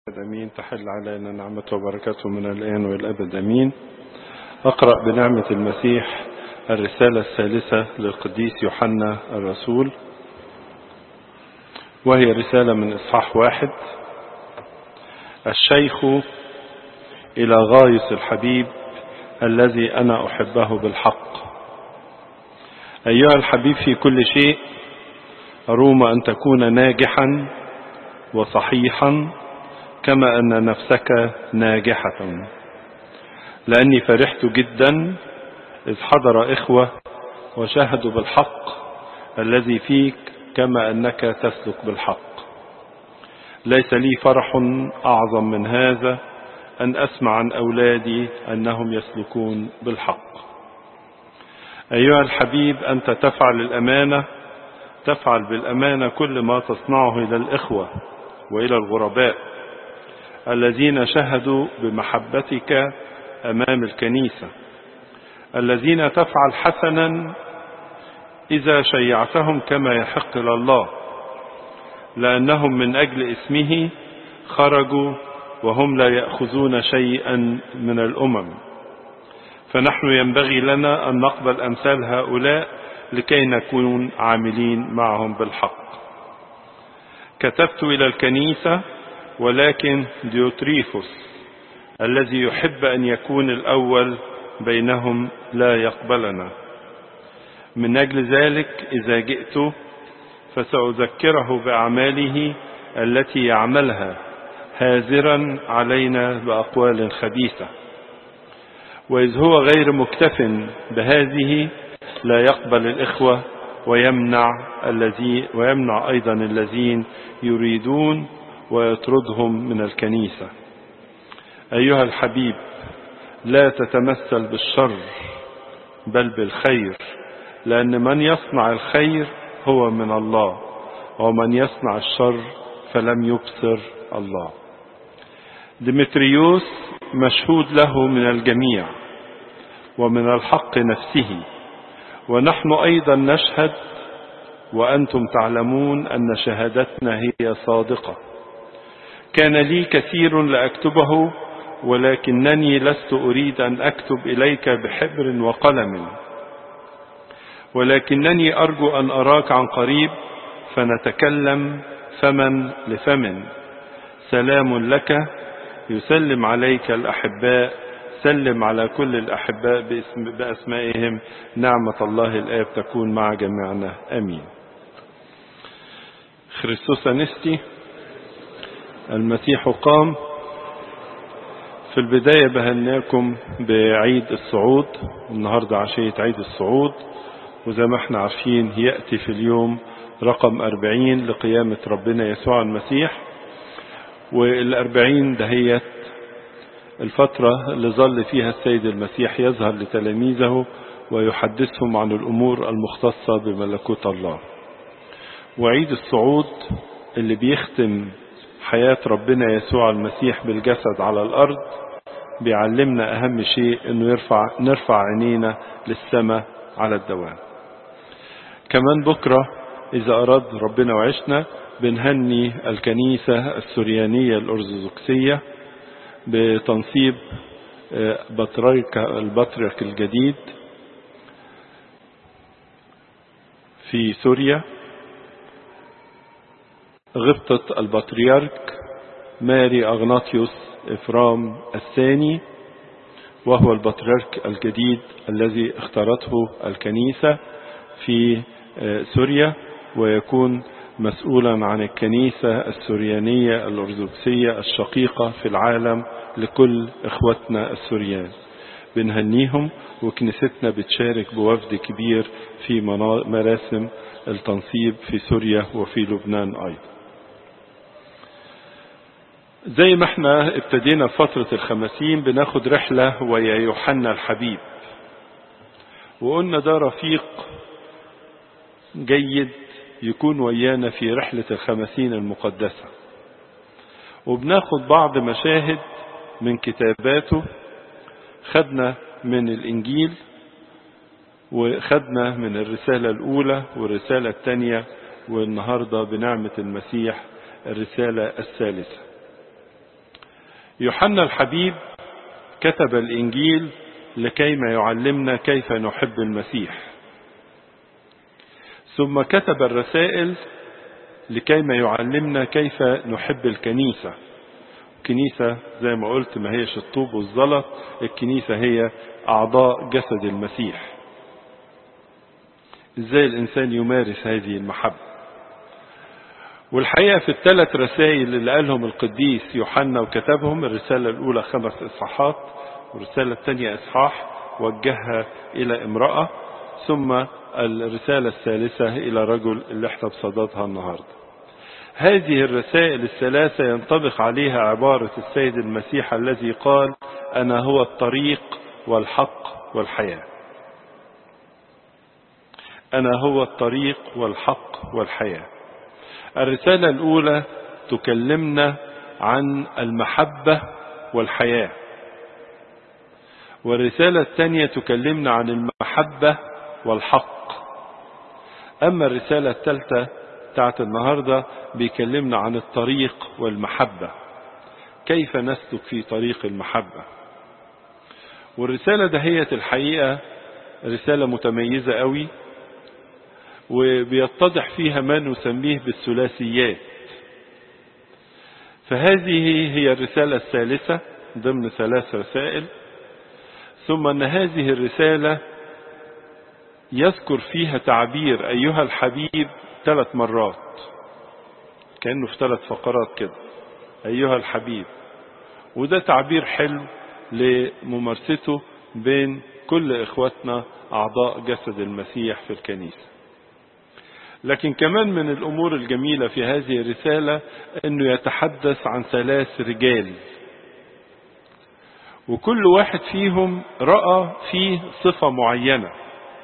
أمين تحل علينا نعمته وبركاته من الآن والأبد أمين أقرأ بنعمة المسيح الرسالة الثالثة للقديس يوحنا الرسول وهي رسالة من إصحاح واحد الشيخ إلى غاية الحبيب الذي أنا أحبه بالحق أيها الحبيب في كل شيء أروم أن تكون ناجحا وصحيحا كما أن نفسك ناجحة لأني فرحت جدا إذ حضر إخوة وشاهدوا بالحق الذي فيك كما أنك تسلك بالحق ليس لي فرح أعظم من هذا أن أسمع عن أولادي أنهم يسلكون بالحق أيها الحبيب أنت تفعل الأمانة تفعل بالأمانة كل ما تصنعه إلى الإخوة وإلى الغرباء الذين شهدوا بمحبتك أمام الكنيسة الذين تفعل حسنا إذا شيعتهم كما يحق لله لأنهم من أجل اسمه خرجوا وهم لا يأخذون شيئا من الأمم فنحن ينبغي لنا أن نقبل أمثال هؤلاء لكي نكون عاملين معهم بالحق كتبت إلى الكنيسة ولكن ديوتريفوس الذي يحب أن يكون الأول بينهم لا يقبلنا من أجل ذلك إذا جئت فسأذكره بأعماله التي يعملها هازرا علينا بأقوال خبيثة وإذ هو غير مكتف بهذه لا يقبل الإخوة ويمنع الذي ويمنع أيضا الذين يريدون ويطردهم من الكنيسة أيها الحبيب لا تتمثل بالشر بل بالخير لأن من يصنع الخير هو من الله ومن يصنع الشر فلم يبصر الله ديمتريوس مشهود له من الجميع ومن الحق نفسه ونحن أيضا نشهد وأنتم تعلمون أن شهادتنا هي صادقة كان لي كثير لأكتبه ولكنني لست أريد أن أكتب إليك بحبر وقلم ولكنني أرجو أن أراك عن قريب فنتكلم فمن لفم سلام لك يسلم عليك الأحباء سلم على كل الأحباء باسم بأسمائهم نعمة الله الآب تكون مع جميعنا أمين خريستوس أنستي المسيح قام في البداية بهناكم بعيد الصعود النهاردة عشية عيد الصعود وزي ما احنا عارفين يأتي في اليوم رقم أربعين لقيامة ربنا يسوع المسيح والأربعين دهيت الفترة اللي ظل فيها السيد المسيح يظهر لتلاميذه ويحدثهم عن الأمور المختصة بملكوت الله وعيد الصعود اللي بيختم حياة ربنا يسوع المسيح بالجسد على الأرض بيعلمنا أهم شيء أنه يرفع نرفع عينينا للسماء على الدوام كمان بكرة إذا أراد ربنا وعشنا بنهني الكنيسة السريانية الأرثوذكسية بتنصيب بطريرك البطريرك الجديد في سوريا غبطة البطريرك ماري أغناطيوس إفرام الثاني وهو البطريرك الجديد الذي اختارته الكنيسة في سوريا ويكون مسؤولا عن الكنيسة السريانية الأرثوذكسية الشقيقة في العالم لكل إخوتنا السوريان بنهنيهم وكنيستنا بتشارك بوفد كبير في مراسم التنصيب في سوريا وفي لبنان أيضا زي ما احنا ابتدينا فترة الخمسين بناخد رحلة ويا يوحنا الحبيب وقلنا ده رفيق جيد يكون ويانا في رحلة الخمسين المقدسة وبناخد بعض مشاهد من كتاباته خدنا من الإنجيل وخدنا من الرسالة الأولى والرسالة الثانية والنهاردة بنعمة المسيح الرسالة الثالثة يوحنا الحبيب كتب الإنجيل لكيما يعلمنا كيف نحب المسيح ثم كتب الرسائل لكيما يعلمنا كيف نحب الكنيسة الكنيسة زي ما قلت ما هيش الطوب والزلط الكنيسة هي أعضاء جسد المسيح ازاي الإنسان يمارس هذه المحبة والحقيقة في الثلاث رسائل اللي قالهم القديس يوحنا وكتبهم الرسالة الأولى خمس إصحاحات والرسالة الثانية إصحاح وجهها إلى امرأة ثم الرسالة الثالثة إلى رجل اللي احنا بصددها النهاردة هذه الرسائل الثلاثة ينطبق عليها عبارة السيد المسيح الذي قال أنا هو الطريق والحق والحياة أنا هو الطريق والحق والحياة الرسالة الأولى تكلمنا عن المحبة والحياة والرسالة الثانية تكلمنا عن المحبة والحق أما الرسالة الثالثة بتاعت النهاردة بيكلمنا عن الطريق والمحبة كيف نسلك في طريق المحبة والرسالة دهية الحقيقة رسالة متميزة قوي وبيتضح فيها ما نسميه بالثلاثيات فهذه هي الرسالة الثالثة ضمن ثلاث رسائل ثم أن هذه الرسالة يذكر فيها تعبير أيها الحبيب ثلاث مرات كأنه في ثلاث فقرات كده أيها الحبيب وده تعبير حلو لممارسته بين كل إخواتنا أعضاء جسد المسيح في الكنيسة لكن كمان من الأمور الجميلة في هذه الرسالة أنه يتحدث عن ثلاث رجال وكل واحد فيهم رأى فيه صفة معينة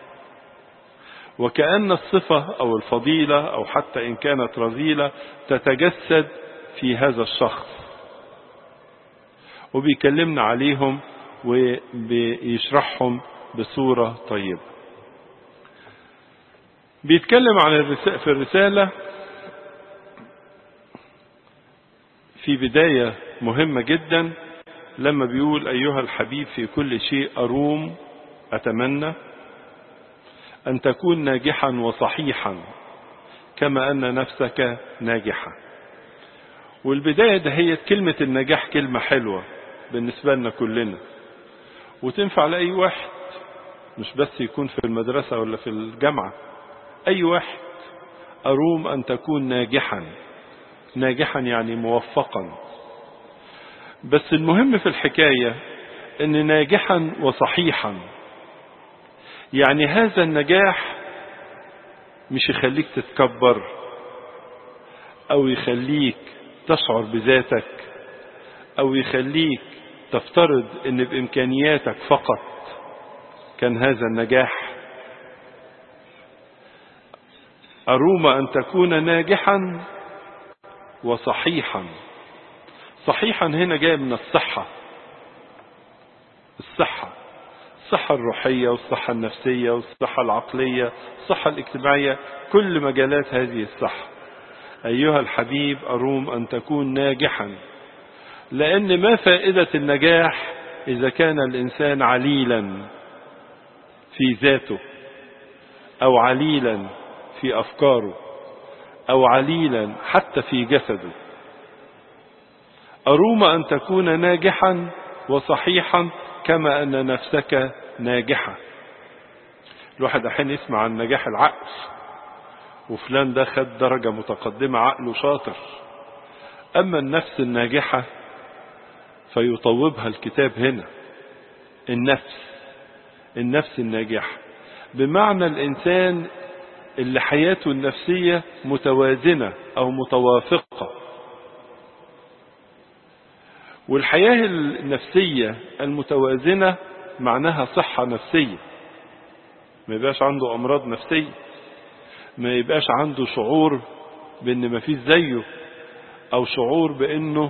وكأن الصفة أو الفضيلة أو حتى إن كانت رذيلة تتجسد في هذا الشخص وبيكلمنا عليهم وبيشرحهم بصورة طيبة بيتكلم عن الرسالة في الرسالة في بداية مهمة جدا لما بيقول أيها الحبيب في كل شيء أروم أتمنى أن تكون ناجحا وصحيحا كما أن نفسك ناجحة والبداية ده هي كلمة النجاح كلمة حلوة بالنسبة لنا كلنا وتنفع لأي واحد مش بس يكون في المدرسة ولا في الجامعة أي واحد أروم أن تكون ناجحا ناجحا يعني موفقا بس المهم في الحكاية أن ناجحا وصحيحا يعني هذا النجاح مش يخليك تتكبر أو يخليك تشعر بذاتك أو يخليك تفترض أن بإمكانياتك فقط كان هذا النجاح أروم أن تكون ناجحا وصحيحا صحيحا هنا جاي من الصحة الصحة الصحة الروحية والصحة النفسية والصحة العقلية الصحة الاجتماعية كل مجالات هذه الصحة أيها الحبيب أروم أن تكون ناجحا لأن ما فائدة النجاح إذا كان الإنسان عليلا في ذاته أو عليلا في أفكاره أو عليلا حتى في جسده أروم أن تكون ناجحا وصحيحا كما أن نفسك ناجحة الواحد أحيانا يسمع عن نجاح العقل وفلان ده خد درجة متقدمة عقله شاطر أما النفس الناجحة فيطوبها الكتاب هنا النفس النفس الناجحة بمعنى الإنسان اللي حياته النفسية متوازنة أو متوافقة والحياة النفسية المتوازنة معناها صحة نفسية ما يبقاش عنده أمراض نفسية ما يبقاش عنده شعور بأن ما فيش زيه أو شعور بأنه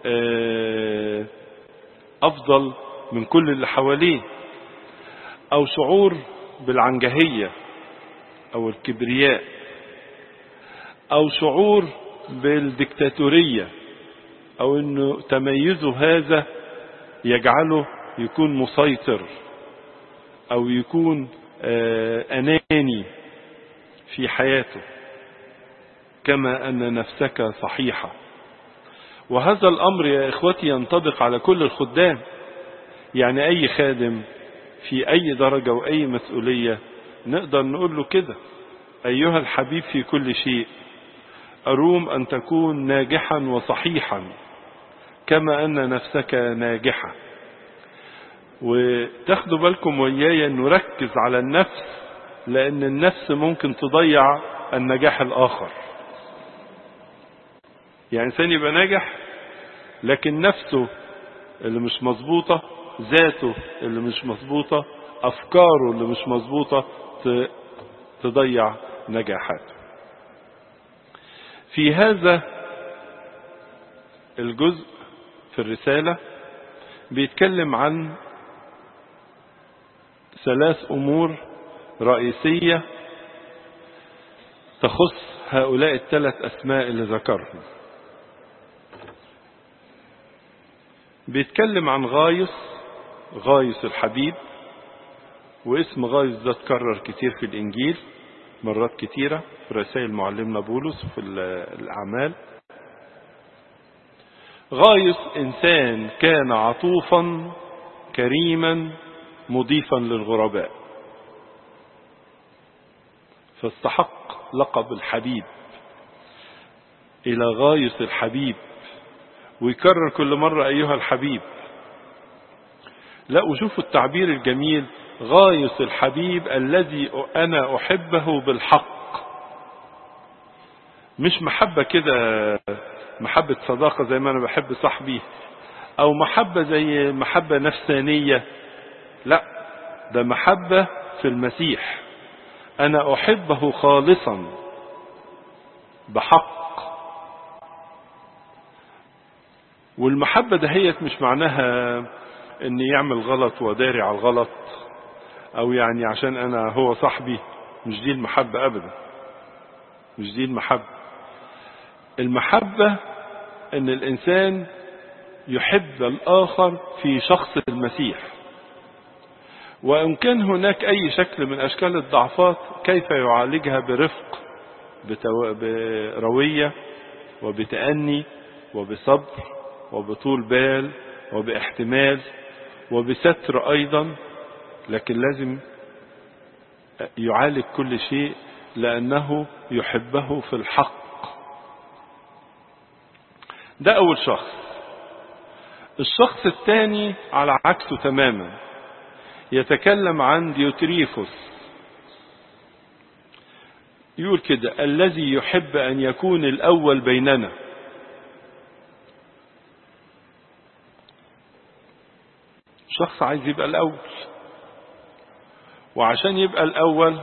أفضل من كل اللي حواليه أو شعور بالعنجهية أو الكبرياء أو شعور بالدكتاتورية أو أنه تميزه هذا يجعله يكون مسيطر أو يكون أناني في حياته كما أن نفسك صحيحة وهذا الأمر يا إخوتي ينطبق على كل الخدام يعني أي خادم في أي درجة وأي مسؤولية نقدر نقول له كده أيها الحبيب في كل شيء أروم أن تكون ناجحا وصحيحا كما أن نفسك ناجحة وتاخدوا بالكم وياي نركز على النفس لأن النفس ممكن تضيع النجاح الآخر يعني إنسان يبقى ناجح لكن نفسه اللي مش مظبوطة ذاته اللي مش مظبوطة أفكاره اللي مش مظبوطة تضيع نجاحاته في هذا الجزء في الرسالة بيتكلم عن ثلاث أمور رئيسية تخص هؤلاء الثلاث أسماء اللي ذكرهم بيتكلم عن غايس غايس الحبيب واسم غايس ده اتكرر كتير في الإنجيل مرات كتيرة في رسائل معلمنا بولس في الأعمال غايس إنسان كان عطوفا كريما مضيفا للغرباء فاستحق لقب الحبيب إلى غايس الحبيب ويكرر كل مرة أيها الحبيب لا وشوفوا التعبير الجميل غايس الحبيب الذي أنا أحبه بالحق مش محبة كده محبة صداقة زي ما أنا بحب صاحبي أو محبة زي محبة نفسانية لا ده محبة في المسيح أنا أحبه خالصا بحق والمحبة دهيت مش معناها ان يعمل غلط وداري على الغلط او يعني عشان انا هو صاحبي مش دي المحبة ابدا مش دي المحبة المحبة ان الانسان يحب الاخر في شخص المسيح وان كان هناك اي شكل من اشكال الضعفات كيف يعالجها برفق بتو... بروية وبتأني وبصبر وبطول بال وباحتمال وبستر ايضا لكن لازم يعالج كل شيء لانه يحبه في الحق ده اول شخص الشخص الثاني على عكسه تماما يتكلم عن ديوتريفوس يقول كده الذي يحب ان يكون الاول بيننا شخص عايز يبقى الأول وعشان يبقى الأول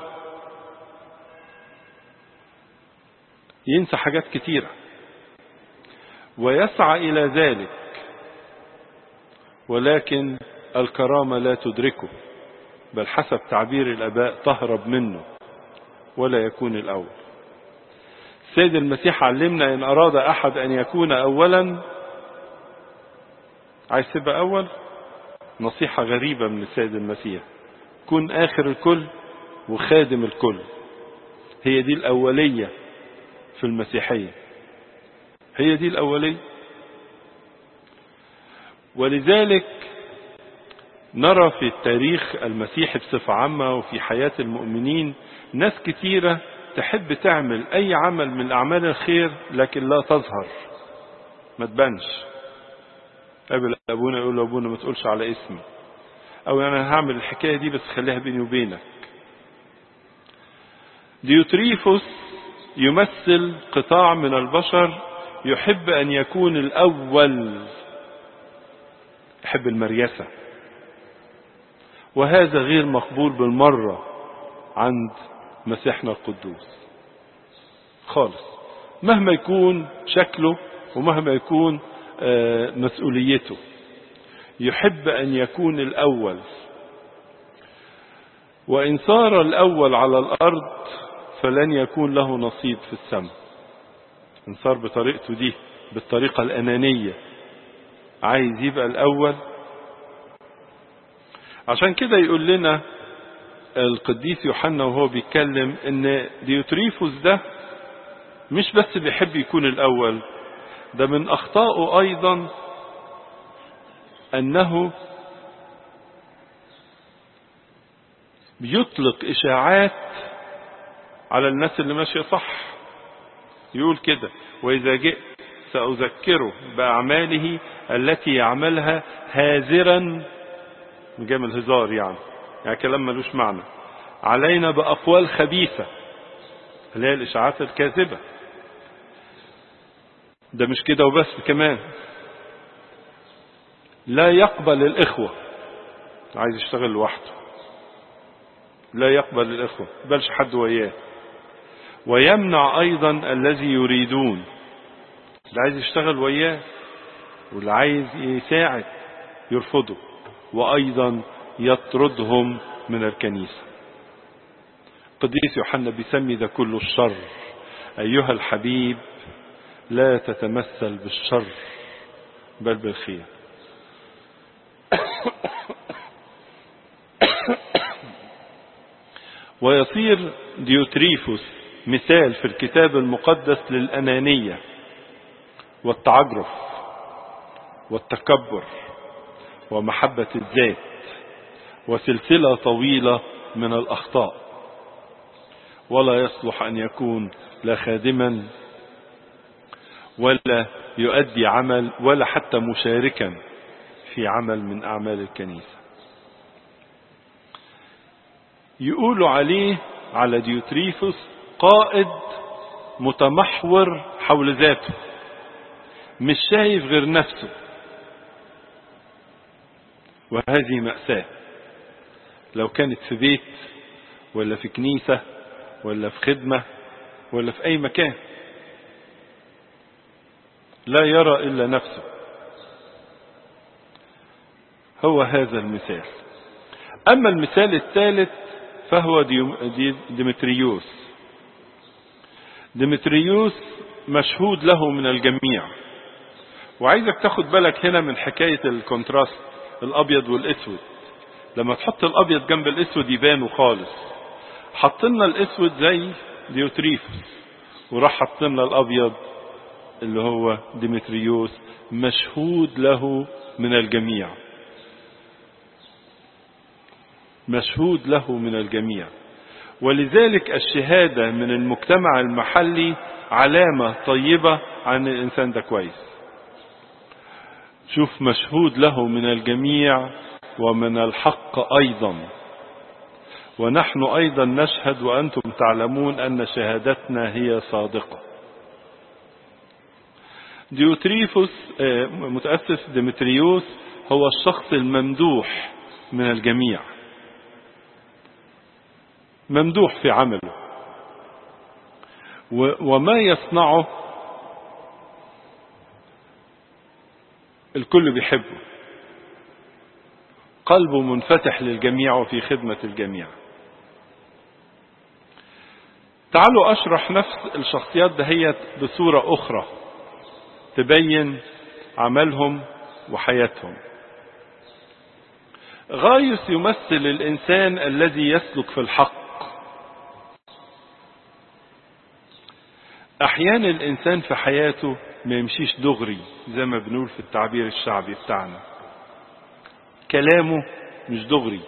ينسى حاجات كتيرة ويسعى إلى ذلك ولكن الكرامة لا تدركه بل حسب تعبير الأباء تهرب منه ولا يكون الأول السيد المسيح علمنا إن أراد أحد أن يكون أولا عايز تبقى أول نصيحة غريبة من السيد المسيح كن آخر الكل وخادم الكل هي دي الأولية في المسيحية هي دي الأولية ولذلك نرى في التاريخ المسيحي بصفة عامة وفي حياة المؤمنين ناس كتيرة تحب تعمل أي عمل من أعمال الخير لكن لا تظهر ما تبانش قابل ابونا يقول له ابونا ما تقولش على اسمي او انا هعمل الحكايه دي بس خليها بيني وبينك ديوتريفوس يمثل قطاع من البشر يحب ان يكون الاول يحب المريسه وهذا غير مقبول بالمره عند مسيحنا القدوس خالص مهما يكون شكله ومهما يكون مسؤوليته يحب أن يكون الأول وإن صار الأول على الأرض فلن يكون له نصيب في السماء إن صار بطريقته دي بالطريقة الأنانية عايز يبقى الأول عشان كده يقول لنا القديس يوحنا وهو بيتكلم ان ديوتريفوس ده مش بس بيحب يكون الأول ده من أخطائه أيضا أنه بيطلق إشاعات على الناس اللي ماشية صح يقول كده وإذا جئت سأذكره بأعماله التي يعملها هازرا جاي من الهزار يعني يعني كلام ملوش معنى علينا بأقوال خبيثة اللي هي الإشاعات الكاذبة ده مش كده وبس كمان لا يقبل الإخوة عايز يشتغل لوحده لا يقبل الإخوة بلش حد وياه ويمنع أيضا الذي يريدون اللي عايز يشتغل وياه واللي عايز يساعد يرفضه وأيضا يطردهم من الكنيسة قديس يوحنا بيسمي ده كله الشر أيها الحبيب لا تتمثل بالشر بل بالخير ويصير ديوتريفوس مثال في الكتاب المقدس للأنانية والتعجرف والتكبر ومحبة الذات وسلسلة طويلة من الأخطاء ولا يصلح أن يكون لا خادما ولا يؤدي عمل ولا حتى مشاركا في عمل من أعمال الكنيسة يقولوا عليه على ديوتريفوس قائد متمحور حول ذاته مش شايف غير نفسه وهذه مأساة لو كانت في بيت ولا في كنيسة ولا في خدمة ولا في أي مكان لا يرى إلا نفسه هو هذا المثال أما المثال الثالث فهو ديمتريوس ديمتريوس مشهود له من الجميع وعايزك تاخد بالك هنا من حكاية الكونتراست الأبيض والأسود لما تحط الأبيض جنب الأسود يبانوا خالص حطلنا الأسود زي ديوتريفوس وراح حطلنا الأبيض اللي هو ديمتريوس مشهود له من الجميع مشهود له من الجميع ولذلك الشهادة من المجتمع المحلي علامة طيبة عن الإنسان ده كويس شوف مشهود له من الجميع ومن الحق أيضا ونحن أيضا نشهد وأنتم تعلمون أن شهادتنا هي صادقة ديوتريفوس متأسس ديمتريوس هو الشخص الممدوح من الجميع ممدوح في عمله وما يصنعه الكل بيحبه قلبه منفتح للجميع وفي خدمة الجميع تعالوا أشرح نفس الشخصيات دهيت بصورة أخرى تبين عملهم وحياتهم غايس يمثل الإنسان الذي يسلك في الحق أحيانا الإنسان في حياته ما يمشيش دغري زي ما بنقول في التعبير الشعبي بتاعنا كلامه مش دغري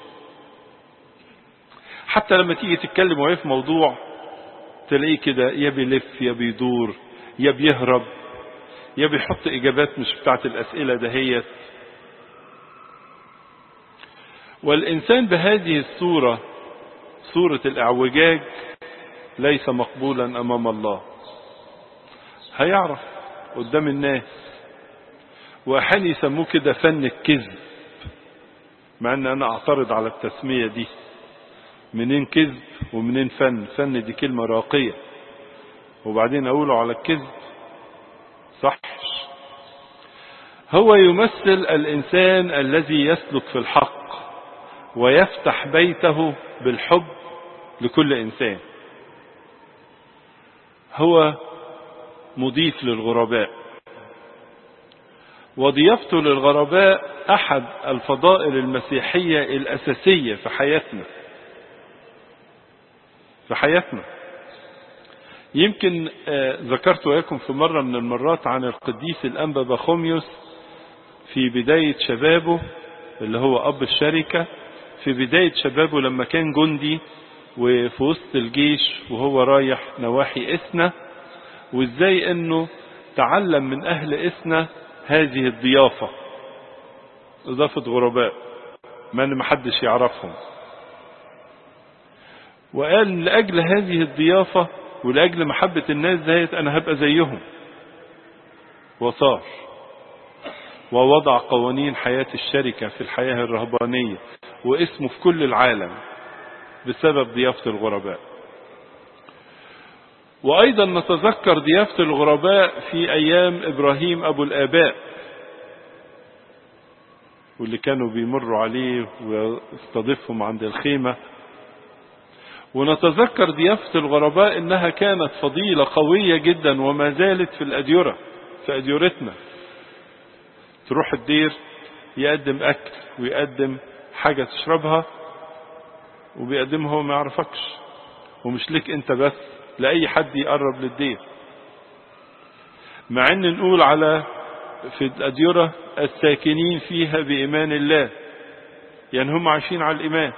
حتى لما تيجي تتكلم وهي في موضوع تلاقيه كده يا بيلف يا بيدور يا بيهرب يا بيحط اجابات مش بتاعت الاسئله دهيت والانسان بهذه الصوره صوره الاعوجاج ليس مقبولا امام الله هيعرف قدام الناس واحيانا يسموه كده فن الكذب مع ان انا اعترض على التسميه دي منين كذب ومنين فن فن دي كلمه راقيه وبعدين اقوله على الكذب صح هو يمثل الانسان الذي يسلك في الحق ويفتح بيته بالحب لكل انسان هو مضيف للغرباء وضيافته للغرباء أحد الفضائل المسيحية الأساسية في حياتنا في حياتنا يمكن ذكرت وياكم في مرة من المرات عن القديس الأنبا بخوميوس في بداية شبابه اللي هو أب الشركة في بداية شبابه لما كان جندي وفي وسط الجيش وهو رايح نواحي إسنا وإزاي أنه تعلم من أهل إسنا هذه الضيافة إضافة غرباء ما أن محدش يعرفهم وقال لأجل هذه الضيافة ولأجل محبة الناس دهيت أنا هبقى زيهم وصار ووضع قوانين حياة الشركة في الحياة الرهبانية واسمه في كل العالم بسبب ضيافة الغرباء وأيضا نتذكر ضيافة الغرباء في أيام إبراهيم أبو الآباء واللي كانوا بيمروا عليه ويستضيفهم عند الخيمة ونتذكر ضيافة الغرباء إنها كانت فضيلة قوية جدا وما زالت في الأديرة في أديرتنا تروح الدير يقدم أكل ويقدم حاجة تشربها وبيقدمها هو ما يعرفكش ومش لك انت بس لأي حد يقرب للدير مع ان نقول على في الأديرة الساكنين فيها بإيمان الله يعني هم عايشين على الإيمان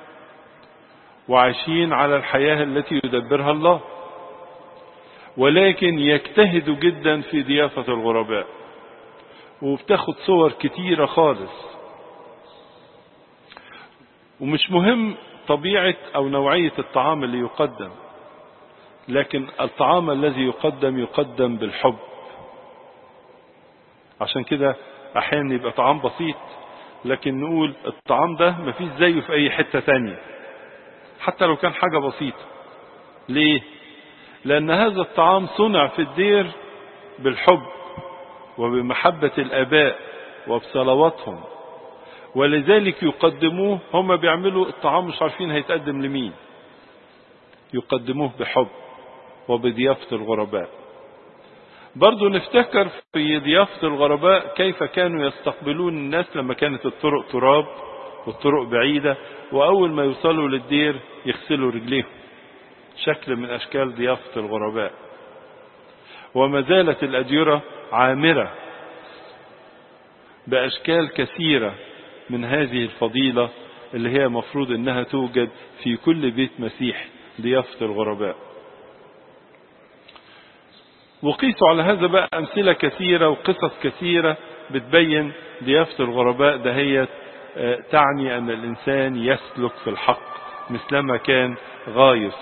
وعايشين على الحياة التي يدبرها الله ولكن يجتهدوا جدا في ضيافة الغرباء وبتاخد صور كتيرة خالص ومش مهم طبيعة أو نوعية الطعام اللي يقدم لكن الطعام الذي يقدم يقدم بالحب عشان كده أحيانا يبقى طعام بسيط لكن نقول الطعام ده مفيش زيه في أي حتة تانية حتى لو كان حاجة بسيطة ليه؟ لأن هذا الطعام صنع في الدير بالحب وبمحبة الآباء وبصلواتهم ولذلك يقدموه هم بيعملوا الطعام مش عارفين هيتقدم لمين يقدموه بحب وبضيافة الغرباء برضو نفتكر في ضيافة الغرباء كيف كانوا يستقبلون الناس لما كانت الطرق تراب والطرق بعيدة وأول ما يوصلوا للدير يغسلوا رجليهم شكل من أشكال ضيافة الغرباء وما زالت الأديرة عامرة بأشكال كثيرة من هذه الفضيلة اللي هي مفروض انها توجد في كل بيت مسيح ضيافة الغرباء وقيسوا على هذا بقى أمثلة كثيرة وقصص كثيرة بتبين ضيافة الغرباء دهيت تعني أن الإنسان يسلك في الحق مثلما كان غايص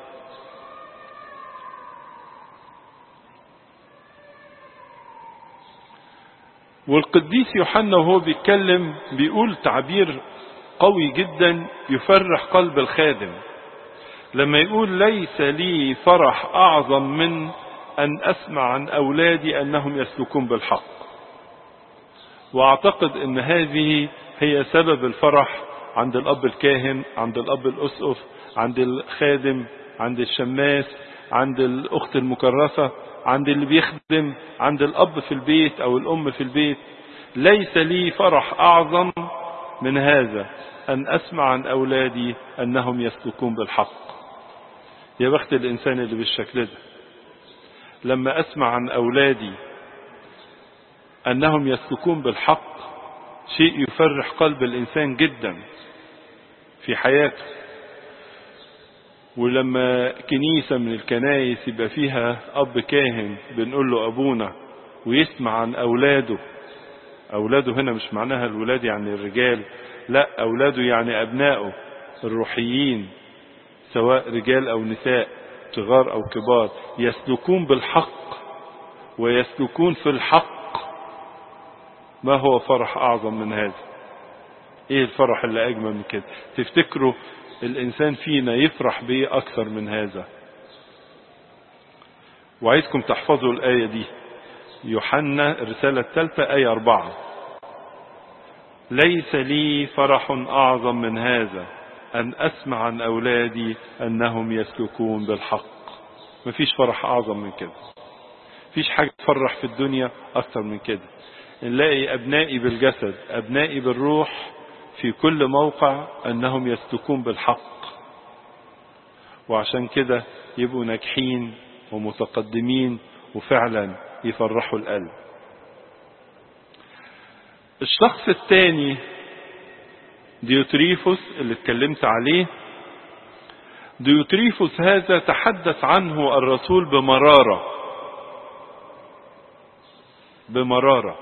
والقديس يوحنا وهو بيتكلم بيقول تعبير قوي جدا يفرح قلب الخادم لما يقول ليس لي فرح أعظم من أن أسمع عن أولادي أنهم يسلكون بالحق وأعتقد أن هذه هي سبب الفرح عند الأب الكاهن عند الأب الأسقف عند الخادم عند الشماس عند الأخت المكرسة عند اللي بيخدم عند الأب في البيت أو الأم في البيت ليس لي فرح أعظم من هذا أن أسمع عن أولادي أنهم يسلكون بالحق يا بخت الإنسان اللي بالشكل ده لما أسمع عن أولادي أنهم يسلكون بالحق شيء يفرح قلب الإنسان جدا في حياته ولما كنيسة من الكنايس يبقى فيها أب كاهن بنقول له أبونا ويسمع عن أولاده أولاده هنا مش معناها الولاد يعني الرجال لا أولاده يعني أبنائه الروحيين سواء رجال أو نساء صغار أو كبار يسلكون بالحق ويسلكون في الحق ما هو فرح أعظم من هذا إيه الفرح اللي أجمل من كده تفتكروا الإنسان فينا يفرح بيه أكثر من هذا وعايزكم تحفظوا الآية دي يوحنا الرسالة الثالثة آية أربعة ليس لي فرح أعظم من هذا أن أسمع عن أولادي أنهم يسلكون بالحق مفيش فرح أعظم من كده مفيش حاجة تفرح في الدنيا أكثر من كده نلاقي أبنائي بالجسد أبنائي بالروح في كل موقع أنهم يسلكون بالحق وعشان كده يبقوا ناجحين ومتقدمين وفعلا يفرحوا القلب الشخص الثاني ديوتريفوس اللي اتكلمت عليه ديوتريفوس هذا تحدث عنه الرسول بمرارة بمرارة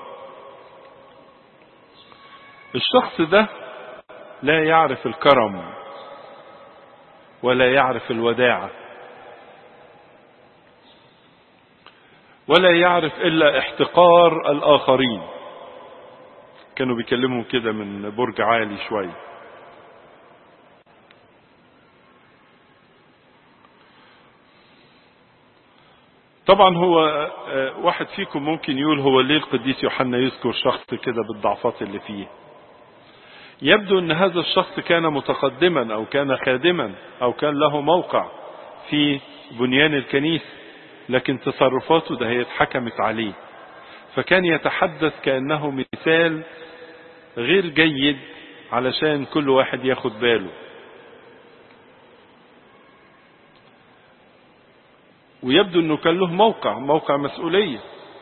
الشخص ده لا يعرف الكرم ولا يعرف الوداعة ولا يعرف إلا احتقار الآخرين كانوا بيكلموا كده من برج عالي شوية طبعا هو واحد فيكم ممكن يقول هو ليه القديس يوحنا يذكر شخص كده بالضعفات اللي فيه يبدو ان هذا الشخص كان متقدما او كان خادما او كان له موقع في بنيان الكنيسة لكن تصرفاته ده هي اتحكمت عليه فكان يتحدث كأنه مثال غير جيد علشان كل واحد ياخد باله ويبدو انه كان له موقع موقع مسؤولية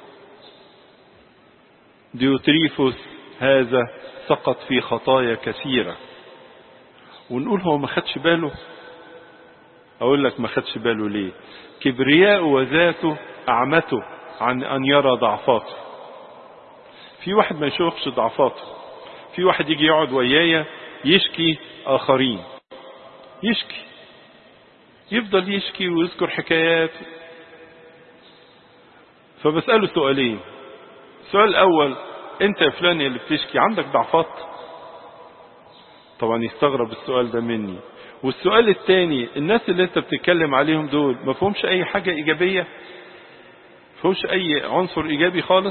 ديوتريفوس هذا سقط في خطايا كثيرة ونقول هو ما خدش باله اقول لك ما خدش باله ليه كبرياء وذاته اعمته عن ان يرى ضعفاته في واحد ما يشوفش ضعفاته في واحد يجي يقعد ويايا يشكي اخرين يشكي يفضل يشكي ويذكر حكايات فبسأله سؤالين السؤال الأول أنت يا فلان اللي بتشكي عندك ضعفات طبعا يستغرب السؤال ده مني والسؤال الثاني الناس اللي انت بتتكلم عليهم دول ما فهمش اي حاجة ايجابية ما فهمش اي عنصر ايجابي خالص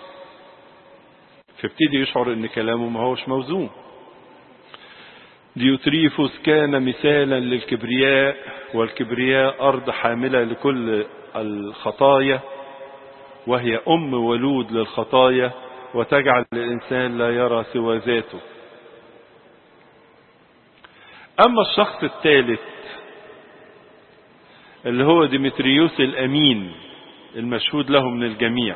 فابتدي يشعر ان كلامه ما هوش موزون ديوتريفوس كان مثالا للكبرياء والكبرياء أرض حاملة لكل الخطايا وهي أم ولود للخطايا وتجعل الإنسان لا يرى سوى ذاته أما الشخص الثالث اللي هو ديمتريوس الأمين المشهود له من الجميع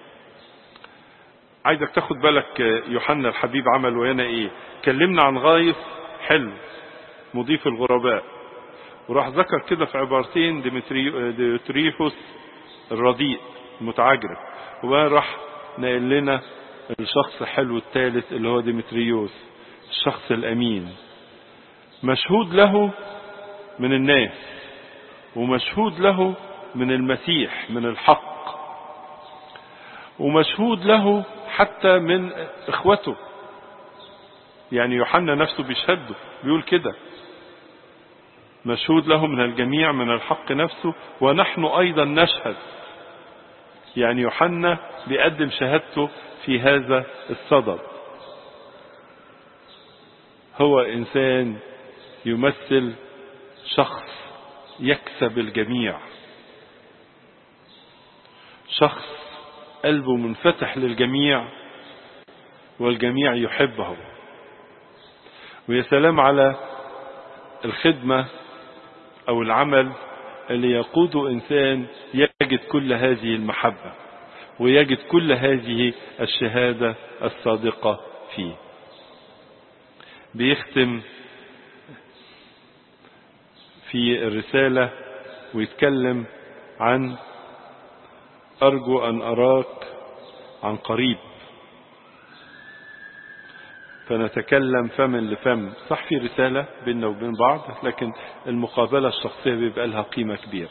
عايزك تاخد بالك يوحنا الحبيب عمل ويانا ايه كلمنا عن غايف حلو مضيف الغرباء وراح ذكر كده في عبارتين ديمتريفوس الرديء المتعجرف وبقى راح نقل لنا الشخص الحلو الثالث اللي هو ديمتريوس الشخص الامين مشهود له من الناس ومشهود له من المسيح من الحق ومشهود له حتى من اخوته يعني يوحنا نفسه بيشهده بيقول كده مشهود له من الجميع من الحق نفسه ونحن ايضا نشهد يعني يوحنا بيقدم شهادته في هذا الصدد هو انسان يمثل شخص يكسب الجميع شخص قلبه منفتح للجميع والجميع يحبه ويا سلام على الخدمة أو العمل اللي يقود إنسان يجد كل هذه المحبة ويجد كل هذه الشهادة الصادقة فيه بيختم في الرسالة ويتكلم عن أرجو أن أراك عن قريب فنتكلم فما لفم صح في رسالة بيننا وبين بعض لكن المقابلة الشخصية بيبقى لها قيمة كبيرة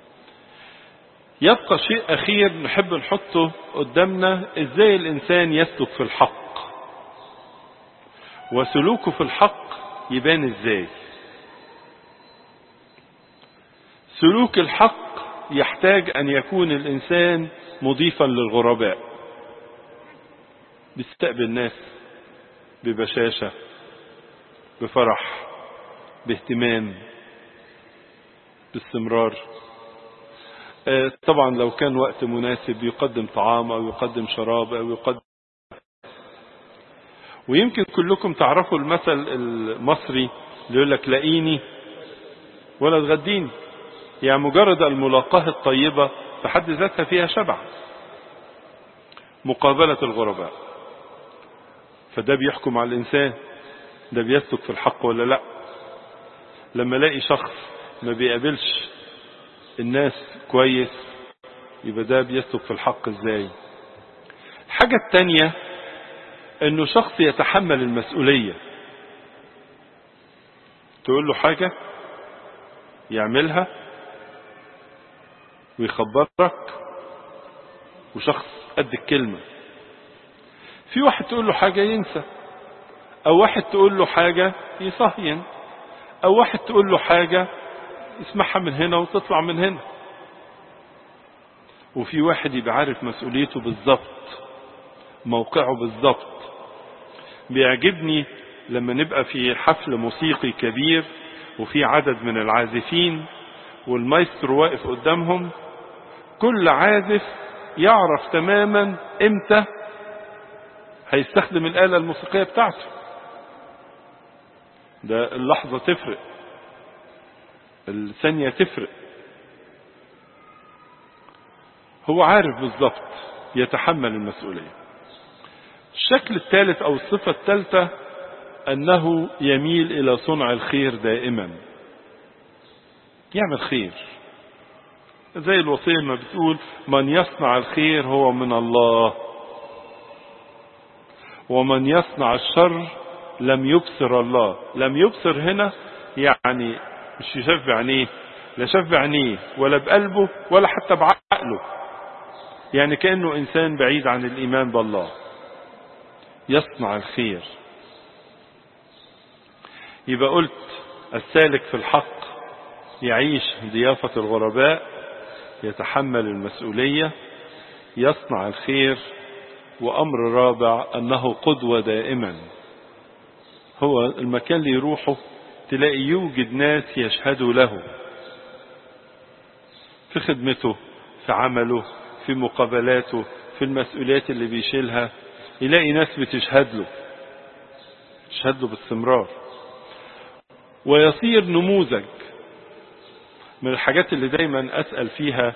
يبقى شيء أخير نحب نحطه قدامنا إزاي الإنسان يسلك في الحق وسلوكه في الحق يبان إزاي سلوك الحق يحتاج أن يكون الإنسان مضيفا للغرباء بيستقبل الناس ببشاشة بفرح باهتمام باستمرار طبعا لو كان وقت مناسب يقدم طعام أو يقدم شراب أو يقدم ويمكن كلكم تعرفوا المثل المصري اللي يقول لك لاقيني ولا تغديني يعني مجرد الملاقاة الطيبة في حد ذاتها فيها شبع مقابلة الغرباء فده بيحكم على الإنسان ده بيسلك في الحق ولا لا لما الاقي شخص ما بيقابلش الناس كويس يبقى ده بيسلك في الحق ازاي الحاجة التانية انه شخص يتحمل المسؤولية تقول له حاجة يعملها ويخبرك وشخص قد الكلمة في واحد تقول له حاجة ينسى او واحد تقول له حاجة يصهين او واحد تقول له حاجة يسمعها من هنا وتطلع من هنا وفي واحد يبقى عارف مسؤوليته بالظبط موقعه بالظبط بيعجبني لما نبقى في حفل موسيقي كبير وفي عدد من العازفين والمايسترو واقف قدامهم كل عازف يعرف تماما امتى هيستخدم الآلة الموسيقية بتاعته ده اللحظة تفرق الثانية تفرق هو عارف بالظبط يتحمل المسؤولية الشكل الثالث او الصفة الثالثة انه يميل الى صنع الخير دائما يعمل خير زي الوصية ما بتقول من يصنع الخير هو من الله ومن يصنع الشر لم يبصر الله لم يبصر هنا يعني مش يشاف بعينيه لا شاف بعينيه ولا بقلبه ولا حتى بعقله يعني كأنه إنسان بعيد عن الإيمان بالله يصنع الخير يبقى قلت السالك في الحق يعيش ضيافة الغرباء يتحمل المسؤولية يصنع الخير وأمر رابع أنه قدوة دائما هو المكان اللي يروحه تلاقي يوجد ناس يشهدوا له في خدمته في عمله في مقابلاته في المسؤوليات اللي بيشيلها يلاقي ناس بتشهد له تشهد له باستمرار ويصير نموذج من الحاجات اللي دايما أسأل فيها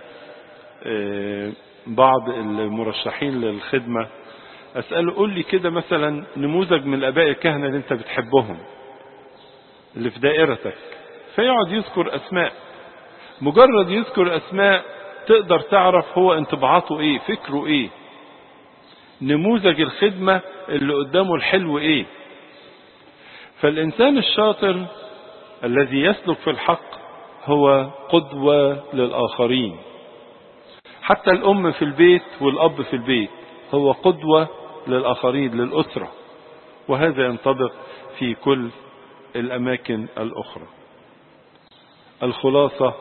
بعض المرشحين للخدمة أسأله قول لي كده مثلا نموذج من الآباء الكهنة اللي أنت بتحبهم اللي في دائرتك فيقعد يذكر أسماء مجرد يذكر أسماء تقدر تعرف هو انطباعاته ايه فكره ايه نموذج الخدمة اللي قدامه الحلو ايه فالإنسان الشاطر الذي يسلك في الحق هو قدوة للآخرين حتى الأم في البيت والأب في البيت هو قدوة للآخرين للأسرة وهذا ينطبق في كل الأماكن الأخرى الخلاصة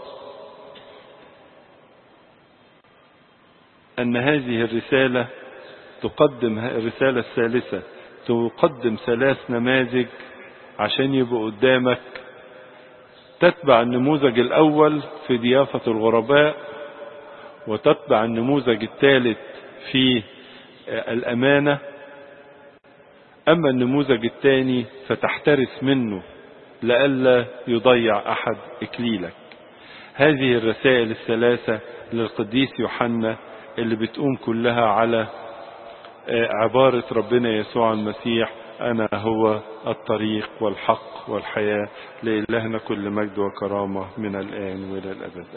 أن هذه الرسالة تقدم الرسالة الثالثة تقدم ثلاث نماذج عشان يبقوا قدامك تتبع النموذج الأول في ضيافة الغرباء وتتبع النموذج الثالث في الأمانة أما النموذج الثاني فتحترس منه لئلا يضيع أحد إكليلك هذه الرسائل الثلاثة للقديس يوحنا اللي بتقوم كلها على عبارة ربنا يسوع المسيح أنا هو الطريق والحق والحياة لإلهنا كل مجد وكرامة من الآن وإلى الأبد